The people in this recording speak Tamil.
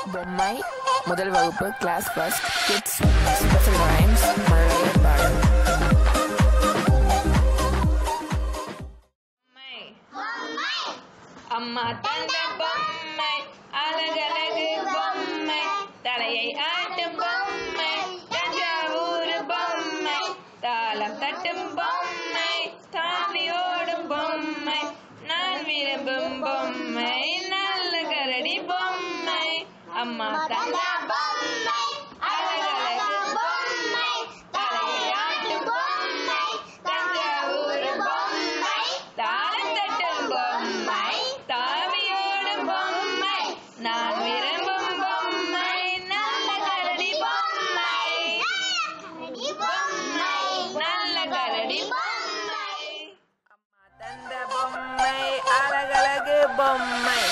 பொம்மை முதல் வகுப்பு class first kids special rhymes மழலை பாடம் பொம்மை அம்மா தந்த பொம்மை அழகழகு பொம்மை தலையை ஆட்டும் பொம்மை தஞ்சாவூர் பொம்மை தாளம் தட்டும் பொம்மை தாவி ஓடும் பொம்மை நான் விரும்பும் பொம்மை நல்ல கரடி பொம்மை அம்மா தந்த பொம்மை அழகழகு பொம்மை தலையை ஆட்டும் பொம்மை தஞ்சாவூர் பொம்மை தாளம் தட்டும் பொம்மை தாவியோடும் பொம்மை நான் விரும்பும் பொம்மை நல்ல கரடி பொம்மை நல்ல கரடி பொம்மை தந்த பொம்மை அழகழகு பொம்மை